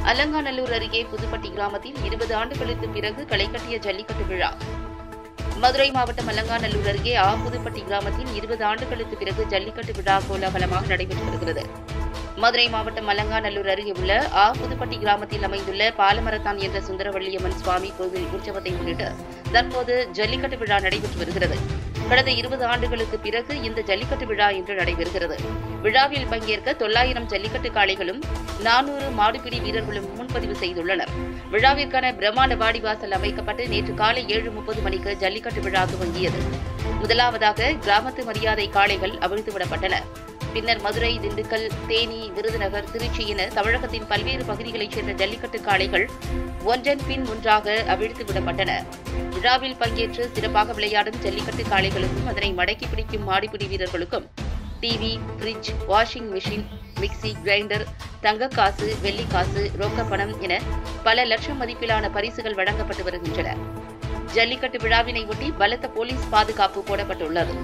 அலங்காநல்லூர் அருகே புதுப்பட்டி கிராமத்தில் இருபது ஆண்டுகளுக்கு பிறகு களை கட்டிய ஜல்லிக்கட்டு விழா மதுரை மாவட்டம் அலங்காநல்லூர் அருகே ஆ புதுப்பட்டி கிராமத்தில் இருபது ஆண்டுகளுக்கு பிறகு ஜல்லிக்கட்டு விழா கோலாகலமாக நடைபெற்று வருகிறது மதுரை மாவட்டம் அலங்காநல்லூர் அருகே உள்ள ஆ புதுப்பட்டி கிராமத்தில் அமைந்துள்ள பாலமரத்தான் என்ற சுந்தரவள்ளியம்மன் சுவாமி கோவில் உற்சவத்தை முன்னிட்டு தற்போது ஜல்லிக்கட்டு விழா நடைபெற்று வருகிறது கடந்த இருபது ஆண்டுகளுக்கு பிறகு இந்த ஜல்லிக்கட்டு விழா இன்று நடைபெறுகிறது விழாவில் பங்கேற்க தொள்ளாயிரம் ஜல்லிக்கட்டு காளைகளும் நானூறு மாடுபிடி வீரர்களும் முன்பதிவு செய்துள்ளனர் விழாவிற்கான பிரம்மாண்ட வாடிவாசல் அமைக்கப்பட்டு நேற்று காலை ஏழு முப்பது மணிக்கு ஜல்லிக்கட்டு விழா துவங்கியது முதலாவதாக கிராமத்து மரியாதை காளைகள் அவிழ்த்துவிடப்பட்டன பின்னர் மதுரை திண்டுக்கல் தேனி விருதுநகர் திருச்சி என தமிழகத்தின் பல்வேறு பகுதிகளைச் சேர்ந்த ஜல்லிக்கட்டு காளைகள் ஒன்றன் பின் ஒன்றாக அவிழ்த்து விடப்பட்டன விழாவில் பங்கேற்று சிறப்பாக விளையாடும் ஜல்லிக்கட்டு காளைகளுக்கும் அதனை மடக்கி பிடிக்கும் மாடிப்பிடி வீரர்களுக்கும் TV fridge washing machine mixie grinder தங்கக்காசு வெள்ளிக்காசு ரொக்க பணம் என பல லட்சம் மதிப்பிலான பரிசுகள் வழங்கப்பட்டு வருகின்றன ஜல்லிக்கட்டு விழாவினை ஒட்டி பலத்த போலீஸ் பாதுகாப்பு போடப்பட்டுள்ளது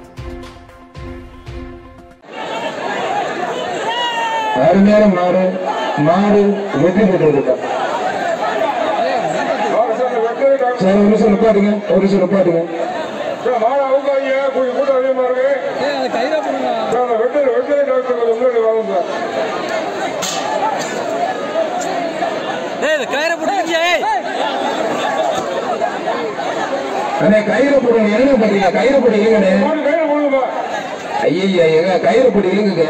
அருமையான மாடு மாடு வெற்றி பெற்றிருக்கா சரி ஒரு நிமிஷம் நிப்பாட்டுங்க ஒரு நிமிஷம் நிப்பாட்டுங்க மாடு அவுக்காங்க கொஞ்சம் கூட்டம் அதிகமா இருக்கு ஏய் அது கையில போடுங்க சார், அந்த வெட்டரி வெட்டரி டாக்டர் கொஞ்சம் முன்னாடி வாங்க சார் ஏய் இது கயிறை பிடிச்சிங்க ஏய் அண்ணே கயிறு போடுங்க என்ன பண்றீங்க கயிறு போட்டு இழுங்கண்ணே மாடு கையில போடுங்கப்பா ஐயா எங்க கயிறு போட்டு இழுங்குங்க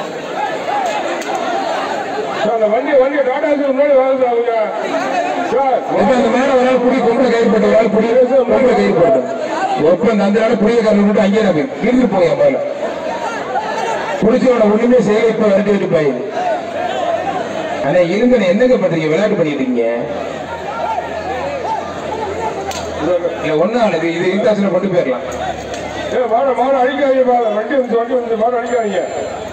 சார் அந்த வண்டி வண்டி டாடா ஏசி முன்னாடி வாங்க சார் அவங்க சார் எப்ப அந்த மேல ஒரு ஆள் புடி கொம்பளை கயிறு போட்டு ஒரு ஆள் புடி கொம்பளை கயிறு போட்டு எப்ப அந்த அந்த ஆள் புடிய காரணம் விட்டு அங்கேயே நான் இருந்து போங்க மேல புடிச்சவன ஒண்ணுமே செய்ய இப்ப விரட்டி விட்டு போய் அண்ணே இருங்கண்ணே என்னங்க பண்றீங்க விளையாட்டு பண்ணிட்டு இருக்கீங்க இல்ல ஒண்ணும் ஆளுது இது இன்டாஸ்ல கொண்டு போயிடலாம் ஏ மாடு மாடு அடிக்காதீங்க வண்டி வந்து வண்டி வந்து மாடு அடிக்காதீங்க